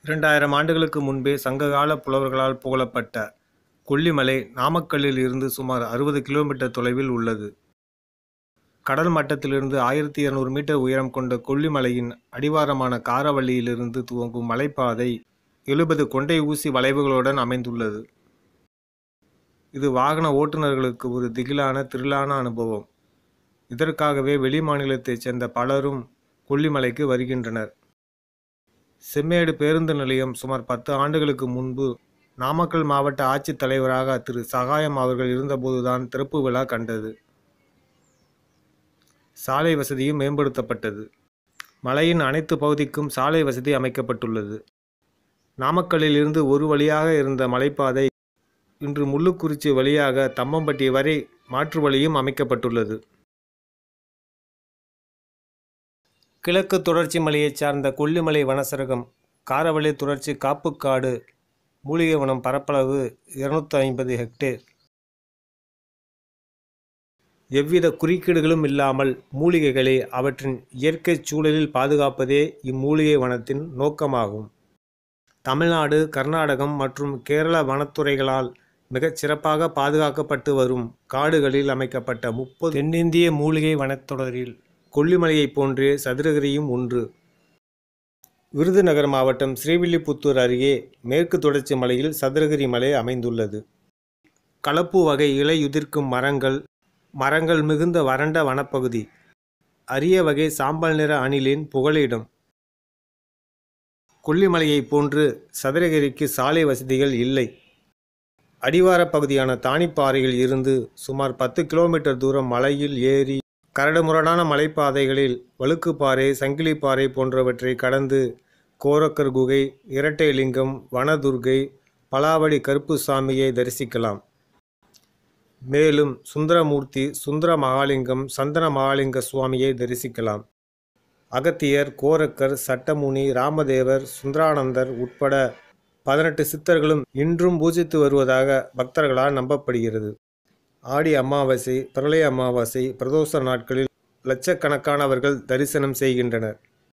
இரண்டாயிரம் ஆண்டுகளுக்கு முன்பே சங்ககால புலவர்களால் புகழப்பட்ட கொல்லிமலை நாமக்கல்லில் இருந்து சுமார் அறுபது கிலோமீட்டர் தொலைவில் உள்ளது கடல் மட்டத்திலிருந்து ஆயிரத்தி இருநூறு மீட்டர் உயரம் கொண்ட கொல்லிமலையின் அடிவாரமான காரவள்ளியிலிருந்து துவங்கும் மலைப்பாதை எழுபது கொண்டை ஊசி வளைவுகளுடன் அமைந்துள்ளது இது வாகன ஓட்டுநர்களுக்கு ஒரு திகிலான திரிலான அனுபவம் இதற்காகவே வெளி மாநிலத்தைச் சேர்ந்த பலரும் கொல்லிமலைக்கு வருகின்றனர் செம்மேடு பேருந்து நிலையம் சுமார் பத்து ஆண்டுகளுக்கு முன்பு நாமக்கல் மாவட்ட ஆட்சித் தலைவராக திரு சகாயம் அவர்கள் இருந்தபோதுதான் திறப்பு விழா கண்டது சாலை வசதியும் மேம்படுத்தப்பட்டது மலையின் அனைத்து பகுதிக்கும் சாலை வசதி அமைக்கப்பட்டுள்ளது நாமக்கல்லில் இருந்து ஒரு வழியாக இருந்த மலைப்பாதை இன்று முள்ளுக்குறிச்சி வழியாக தம்மம்பட்டி வரை மாற்று வழியும் அமைக்கப்பட்டுள்ளது கிழக்கு தொடர்ச்சி மலையைச் சார்ந்த கொல்லிமலை வனசரகம் காரவள்ளி தொடர்ச்சி காப்புக்காடு மூலிகை வனம் பரப்பளவு இருநூத்தி ஐம்பது ஹெக்டேர் எவ்வித குறுக்கீடுகளும் இல்லாமல் மூலிகைகளை அவற்றின் இயற்கை சூழலில் பாதுகாப்பதே இம்மூலிகை வனத்தின் நோக்கமாகும் தமிழ்நாடு கர்நாடகம் மற்றும் கேரள வனத்துறைகளால் மிகச் சிறப்பாக பாதுகாக்கப்பட்டு வரும் காடுகளில் அமைக்கப்பட்ட முப்பது தென்னிந்திய மூலிகை வனத்தொடரில் கொல்லிமலையைப் போன்றே சதுரகிரியும் ஒன்று விருதுநகர் மாவட்டம் ஸ்ரீவில்லிபுத்தூர் அருகே மேற்கு தொடர்ச்சி மலையில் சதுரகிரி மலை அமைந்துள்ளது கலப்பு வகை இலையுதிர்க்கும் மரங்கள் மரங்கள் மிகுந்த வறண்ட வனப்பகுதி அரிய வகை சாம்பல் நிற அணிலின் புகலிடம் கொல்லிமலையைப் போன்று சதுரகிரிக்கு சாலை வசதிகள் இல்லை அடிவாரப் பகுதியான தானிப்பாறையில் இருந்து சுமார் பத்து கிலோமீட்டர் தூரம் மலையில் ஏறி கரடுமுரடான மலைப்பாதைகளில் வழுக்குப்பாறை சங்கிலிப்பாறை போன்றவற்றை கடந்து கோரக்கர் குகை இரட்டைலிங்கம் வனதுர்கை பலாவடி கருப்புசாமியை தரிசிக்கலாம் மேலும் சுந்தரமூர்த்தி சுந்தர மகாலிங்கம் சந்தன மகாலிங்க சுவாமியை தரிசிக்கலாம் அகத்தியர் கோரக்கர் சட்டமுனி ராமதேவர் சுந்தரானந்தர் உட்பட பதினெட்டு சித்தர்களும் இன்றும் பூஜித்து வருவதாக பக்தர்களால் நம்பப்படுகிறது ஆடி அமாவாசை பிரளய அமாவாசை பிரதோஷ நாட்களில் லட்சக்கணக்கானவர்கள் தரிசனம் செய்கின்றனர்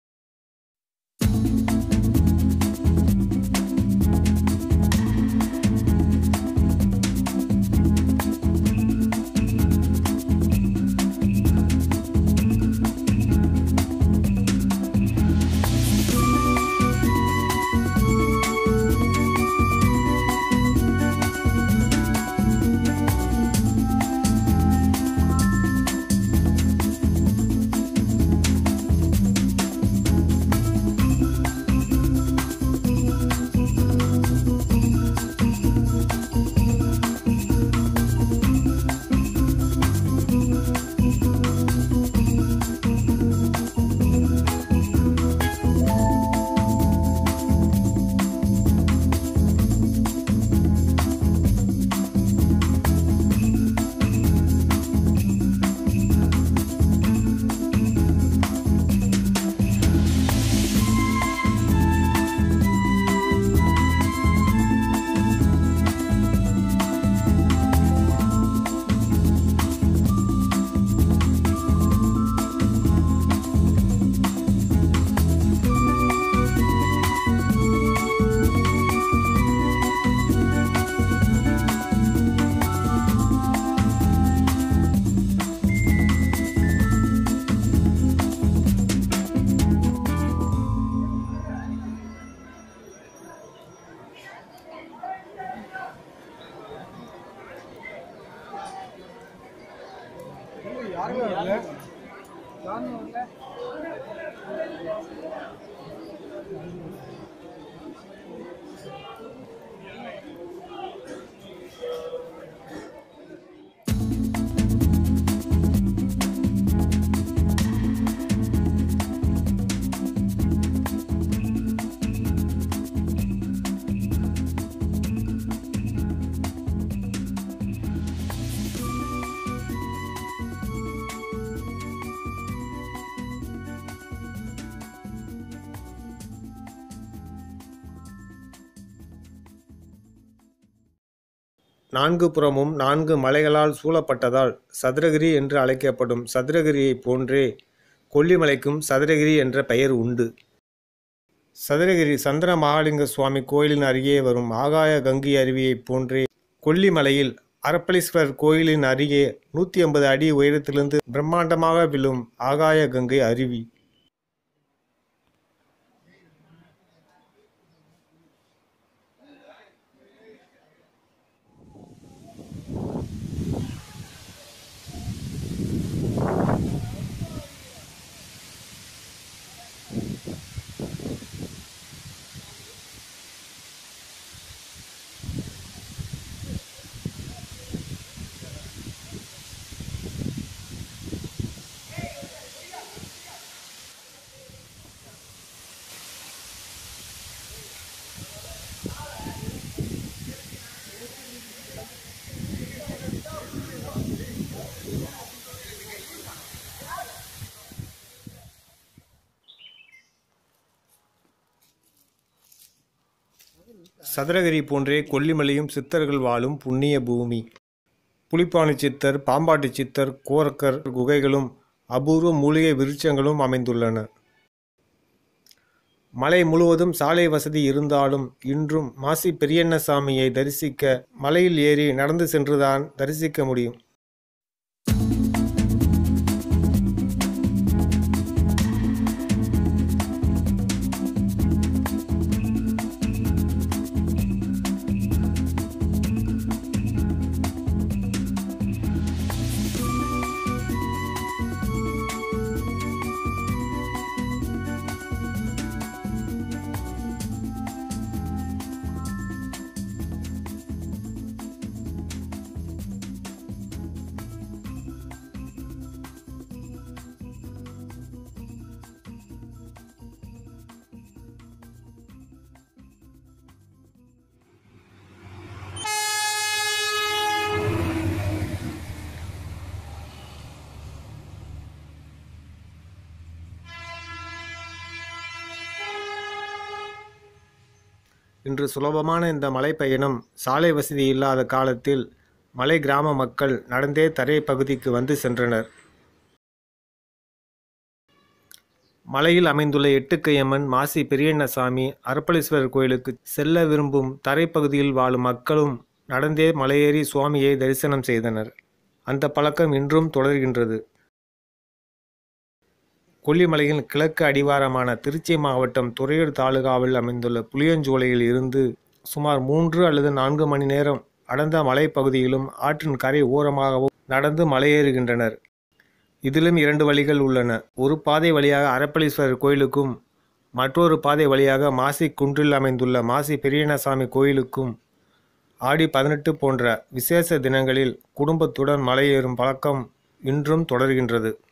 நான்கு புறமும் நான்கு மலைகளால் சூழப்பட்டதால் சதுரகிரி என்று அழைக்கப்படும் சதுரகிரியைப் போன்றே கொல்லிமலைக்கும் சதுரகிரி என்ற பெயர் உண்டு சதுரகிரி சந்திர மகாலிங்க சுவாமி கோயிலின் அருகே வரும் ஆகாய கங்கை அருவியைப் போன்றே கொல்லிமலையில் அரப்பளீஸ்வரர் கோயிலின் அருகே நூற்றி ஐம்பது அடி உயரத்திலிருந்து பிரம்மாண்டமாக விழும் ஆகாய கங்கை அருவி சதுரகிரி போன்றே கொல்லிமலையும் சித்தர்கள் வாழும் புண்ணிய பூமி புலிப்பாணி சித்தர் பாம்பாட்டி சித்தர் கோரக்கர் குகைகளும் அபூர்வ மூலிகை விருட்சங்களும் அமைந்துள்ளன மலை முழுவதும் சாலை வசதி இருந்தாலும் இன்றும் மாசி பெரியண்ணசாமியை தரிசிக்க மலையில் ஏறி நடந்து சென்றுதான் தரிசிக்க முடியும் இன்று சுலபமான இந்த மலைப்பயணம் சாலை வசதி இல்லாத காலத்தில் மலை கிராம மக்கள் நடந்தே தரை பகுதிக்கு வந்து சென்றனர் மலையில் அமைந்துள்ள எட்டுக்கையம்மன் மாசி பெரியண்ணசாமி அரப்பளீஸ்வரர் கோயிலுக்கு செல்ல விரும்பும் தரைப்பகுதியில் வாழும் மக்களும் நடந்தே மலையேறி சுவாமியை தரிசனம் செய்தனர் அந்த பழக்கம் இன்றும் தொடர்கின்றது கொல்லிமலையின் கிழக்கு அடிவாரமான திருச்சி மாவட்டம் துறையூர் தாலுகாவில் அமைந்துள்ள புளியஞ்சோலையில் இருந்து சுமார் மூன்று அல்லது நான்கு மணி நேரம் அடர்ந்த மலைப்பகுதியிலும் ஆற்றின் கரை ஓரமாகவும் நடந்து மலையேறுகின்றனர் இதிலும் இரண்டு வழிகள் உள்ளன ஒரு பாதை வழியாக அரப்பளீஸ்வரர் கோயிலுக்கும் மற்றொரு பாதை வழியாக மாசி குன்றில் அமைந்துள்ள மாசி பெரியண்ணசாமி கோயிலுக்கும் ஆடி பதினெட்டு போன்ற விசேஷ தினங்களில் குடும்பத்துடன் மலையேறும் பழக்கம் இன்றும் தொடர்கின்றது